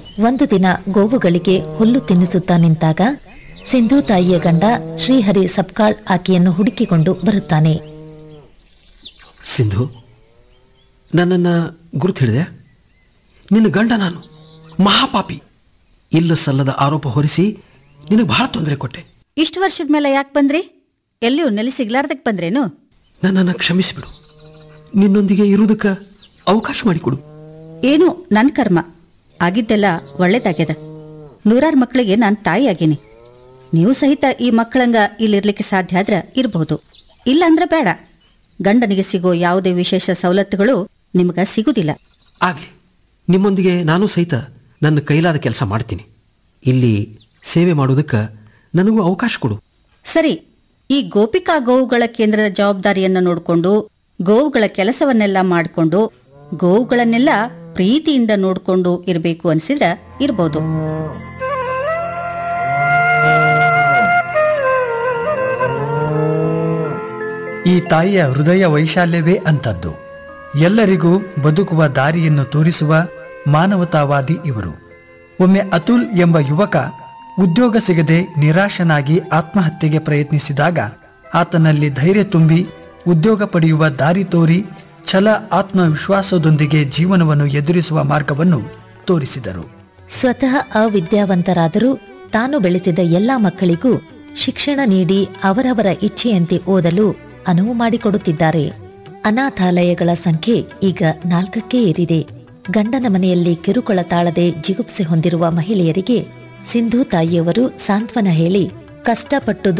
ಒಂದು ದಿನ ಗೋವುಗಳಿಗೆ ಹುಲ್ಲು ತಿನ್ನಿಸುತ್ತಾ ನಿಂತಾಗ ಸಿಂಧು ತಾಯಿಯ ಗಂಡ ಶ್ರೀಹರಿ ಸಬ್ಕಾಳ್ ಆಕೆಯನ್ನು ಹುಡುಕಿಕೊಂಡು ಬರುತ್ತಾನೆ ಸಿಂಧು ನನ್ನನ್ನು ಗುರುತು ಹಿಡಿದೆ ನಿನ್ನ ಗಂಡ ನಾನು ಮಹಾಪಾಪಿ ಇಲ್ಲ ಸಲ್ಲದ ಆರೋಪ ಹೊರಿಸಿ ನಿನಗೆ ಬಹಳ ತೊಂದರೆ ಕೊಟ್ಟೆ ಇಷ್ಟು ವರ್ಷದ ಮೇಲೆ ಯಾಕೆ ಬಂದ್ರಿ ಎಲ್ಲಿಯೂ ನೆಲೆ ಸಿಗ್ಲಾರ್ದಕ್ ಬಂದ್ರೇನು ನನ್ನನ್ನು ಕ್ಷಮಿಸಿಬಿಡು ನಿನ್ನೊಂದಿಗೆ ಇರುವುದಕ್ಕೆ ಅವಕಾಶ ಮಾಡಿಕೊಡು ಏನು ನನ್ನ ಕರ್ಮ ಆಗಿದ್ದೆಲ್ಲ ಒಳ್ಳೇದಾಗ್ಯದ ನೂರಾರು ಮಕ್ಕಳಿಗೆ ನಾನು ತಾಯಿ ಆಗೀನಿ ನೀವು ಸಹಿತ ಈ ಮಕ್ಕಳಂಗ ಇಲ್ಲಿರ್ಲಿಕ್ಕೆ ಸಾಧ್ಯ ಆದ್ರ ಇರಬಹುದು ಇಲ್ಲ ಅಂದ್ರೆ ಬೇಡ ಗಂಡನಿಗೆ ಸಿಗೋ ಯಾವುದೇ ವಿಶೇಷ ಸವಲತ್ತುಗಳು ನಿಮ್ಗ ಸಿಗುದಿಲ್ಲ ಆಗಲಿ ನಿಮ್ಮೊಂದಿಗೆ ನಾನು ಸಹಿತ ನನ್ನ ಕೈಲಾದ ಕೆಲಸ ಮಾಡ್ತೀನಿ ಇಲ್ಲಿ ಸೇವೆ ಮಾಡೋದಕ್ಕೆ ನನಗೂ ಅವಕಾಶ ಕೊಡು ಸರಿ ಈ ಗೋಪಿಕಾ ಗೋವುಗಳ ಕೇಂದ್ರದ ಜವಾಬ್ದಾರಿಯನ್ನ ನೋಡಿಕೊಂಡು ಗೋವುಗಳ ಕೆಲಸವನ್ನೆಲ್ಲ ಮಾಡಿಕೊಂಡು ಗೋವುಗಳನ್ನೆಲ್ಲ ಪ್ರೀತಿಯಿಂದ ನೋಡ್ಕೊಂಡು ಇರಬೇಕು ಅನ್ಸಿದ್ರ ಇರ್ಬೋದು ಈ ತಾಯಿಯ ಹೃದಯ ವೈಶಾಲ್ಯವೇ ಅಂತದ್ದು ಎಲ್ಲರಿಗೂ ಬದುಕುವ ದಾರಿಯನ್ನು ತೋರಿಸುವ ಮಾನವತಾವಾದಿ ಇವರು ಒಮ್ಮೆ ಅತುಲ್ ಎಂಬ ಯುವಕ ಉದ್ಯೋಗ ಸಿಗದೆ ನಿರಾಶನಾಗಿ ಆತ್ಮಹತ್ಯೆಗೆ ಪ್ರಯತ್ನಿಸಿದಾಗ ಆತನಲ್ಲಿ ಧೈರ್ಯ ತುಂಬಿ ಉದ್ಯೋಗ ಪಡೆಯುವ ದಾರಿ ತೋರಿ ಛಲ ಆತ್ಮವಿಶ್ವಾಸದೊಂದಿಗೆ ಜೀವನವನ್ನು ಎದುರಿಸುವ ಮಾರ್ಗವನ್ನು ತೋರಿಸಿದರು ಸ್ವತಃ ಅವಿದ್ಯಾವಂತರಾದರೂ ತಾನು ಬೆಳೆಸಿದ ಎಲ್ಲಾ ಮಕ್ಕಳಿಗೂ ಶಿಕ್ಷಣ ನೀಡಿ ಅವರವರ ಇಚ್ಛೆಯಂತೆ ಓದಲು ಅನುವು ಮಾಡಿಕೊಡುತ್ತಿದ್ದಾರೆ ಅನಾಥಾಲಯಗಳ ಸಂಖ್ಯೆ ಈಗ ನಾಲ್ಕಕ್ಕೆ ಏರಿದೆ ಗಂಡನ ಮನೆಯಲ್ಲಿ ಕಿರುಕುಳ ತಾಳದೆ ಜಿಗುಪ್ಸೆ ಹೊಂದಿರುವ ಮಹಿಳೆಯರಿಗೆ ಸಿಂಧು ತಾಯಿಯವರು ಸಾಂತ್ವನ ಹೇಳಿ ಕಷ್ಟಪಟ್ಟು